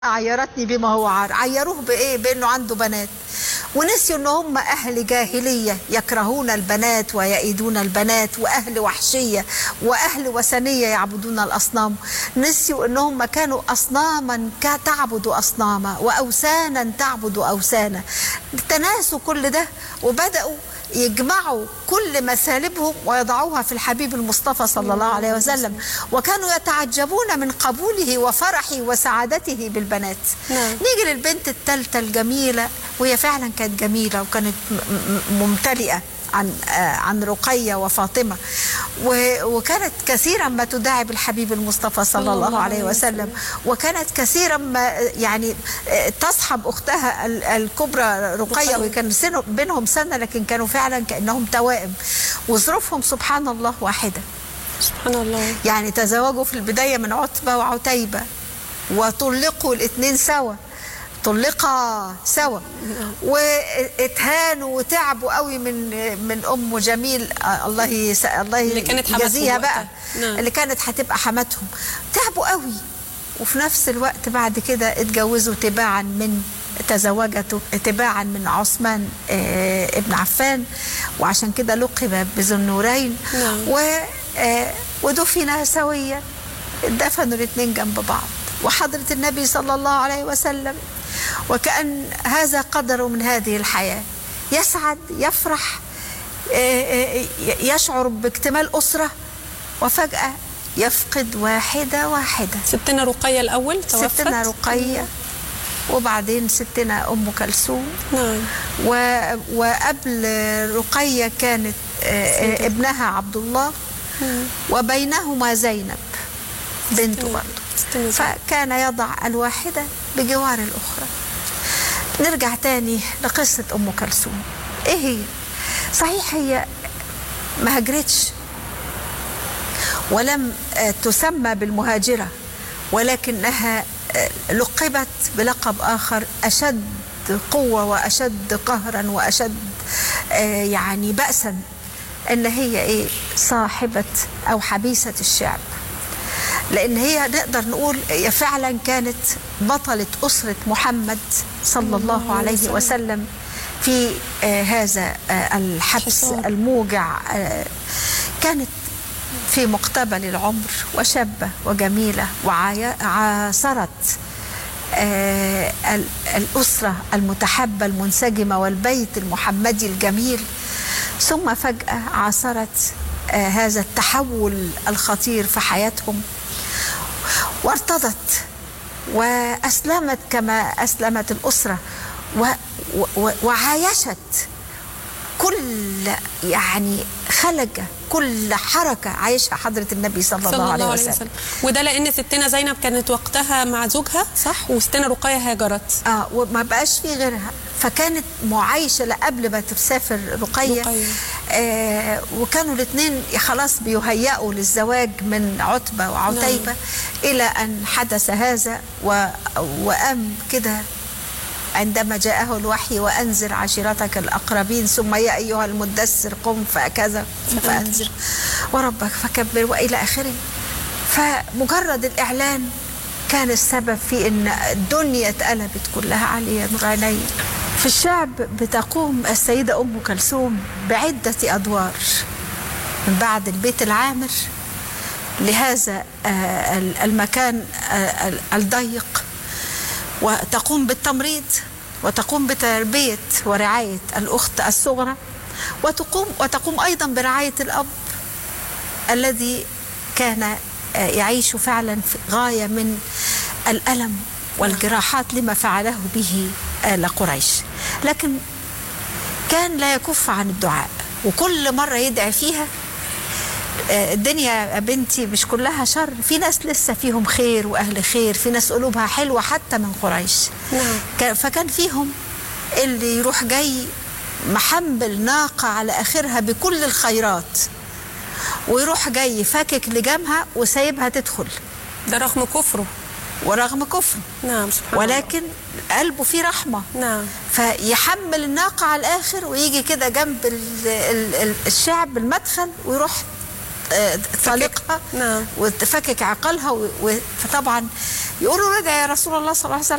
عيرتني بما هو عار عيروه بايه بانه عنده بنات ونسيوا ان هم اهل جاهليه يكرهون البنات ويئيدون البنات واهل وحشيه واهل وثنيه يعبدون الاصنام نسيوا ان هم كانوا اصناما تعبد اصناما واوثانا تعبد اوثانا تناسوا كل ده وبداوا يجمعوا كل مسالبهم ويضعوها في الحبيب المصطفى صلى الله عليه وسلم وكانوا يتعجبون من قبوله وفرحه وسعادته بالبنات نعم. نيجي للبنت الثالثة الجميلة وهي فعلا كانت جميلة وكانت م- م- ممتلئة عن آه، عن رقية وفاطمة و- وكانت كثيرا ما تداعب الحبيب المصطفى صلى الله عليه وسلم وكانت كثيرا ما يعني آه، تصحب أختها ال- الكبرى رقية رقية. وكان سنه بينهم سنة لكن كانوا فعلا كأنهم توائم وظروفهم سبحان الله واحدة سبحان الله يعني تزوجوا في البداية من عتبة وعتيبة وطلقوا الاثنين سوا طلقا سوا واتهانوا وتعبوا قوي من من ام جميل آه، الله يس... الله اللي كانت حماتهم يجازيها بقى وقتها. نعم. اللي كانت هتبقى حماتهم تعبوا قوي وفي نفس الوقت بعد كده اتجوزوا تباعا من تزوجت تباعا من عثمان آه، ابن عفان وعشان كده لقب بذو النورين نعم. و آه، ودفنا سويا دفنوا الاثنين جنب بعض وحضرة النبي صلى الله عليه وسلم وكأن هذا قدر من هذه الحياة يسعد يفرح آه، آه، يشعر باكتمال أسرة وفجأة يفقد واحدة واحدة ستنا رقية الأول توفت ستنا رقية وبعدين ستنا أم كلثوم نعم و... وقبل رقية كانت آه، آه، ابنها عبد الله وبينهما زينب بنته ستنا- برضه ستنا زينب. فكان يضع الواحدة بجوار الأخرى نرجع تاني لقصة أم كلثوم إيه هي؟ صحيح هي ما هجرتش ولم آه، تسمى بالمهاجرة ولكنها آه، لقبت بلقب آخر أشد قوة وأشد قهرا وأشد آه، يعني بأسا إن هي إيه صاحبة أو حبيسة الشعب لأن هي نقدر نقول هي فعلا كانت بطلة أسرة محمد صلى الله عليه وسلم في آه، هذا آه، الحبس حصار. الموجع آه، كانت في مقتبل العمر وشابة وجميلة وعاصرت آه، ال- الأسرة المتحبة المنسجمة والبيت المحمدي الجميل ثم فجأة عاصرت آه، هذا التحول الخطير في حياتهم وارتضت وأسلمت كما أسلمت الأسرة و و وعايشت كل يعني خلجة كل حركة عايشها حضرة النبي صلى, صلى الله عليه وسلم وده لأن ستنا زينب كانت وقتها مع زوجها صح وستنا رقية هاجرت اه وما بقاش في غيرها فكانت معايشه لا قبل ما تسافر رقيه, رقية. آه وكانوا الاثنين خلاص بيهيئوا للزواج من عتبه وعتيبه الى ان حدث هذا و... وقام كده عندما جاءه الوحي وانذر عشيرتك الاقربين ثم يا ايها المدثر قم فكذا فانذر وربك فكبر والى اخره فمجرد الاعلان كان السبب في ان الدنيا اتقلبت كلها عليه نور عيني في الشعب بتقوم السيده ام كلثوم بعده ادوار من بعد البيت العامر لهذا آه، المكان آه، الضيق وتقوم بالتمريض وتقوم بتربية ورعاية الأخت الصغرى وتقوم وتقوم أيضا برعاية الأب الذي كان آه، يعيش فعلا في غاية من الألم والجراحات لما فعله به آل قريش لكن كان لا يكف عن الدعاء وكل مرة يدعي فيها آه، الدنيا يا بنتي مش كلها شر في ناس لسه فيهم خير واهل خير في ناس قلوبها حلوه حتى من قريش نعم. كان- فكان فيهم اللي يروح جاي محمل ناقه على اخرها بكل الخيرات ويروح جاي فاكك لجامها وسايبها تدخل ده رغم كفره ورغم كفره نعم سبحان ولكن قلبه فيه رحمه الله نعم فيحمل الناقة على الآخر ويجي كده جنب ال- ال- ال- الشعب المدخل ويروح آه، طليقها نعم. وتفكك عقلها و... و... فطبعا يقولوا ندعي يا رسول الله صلى الله عليه وسلم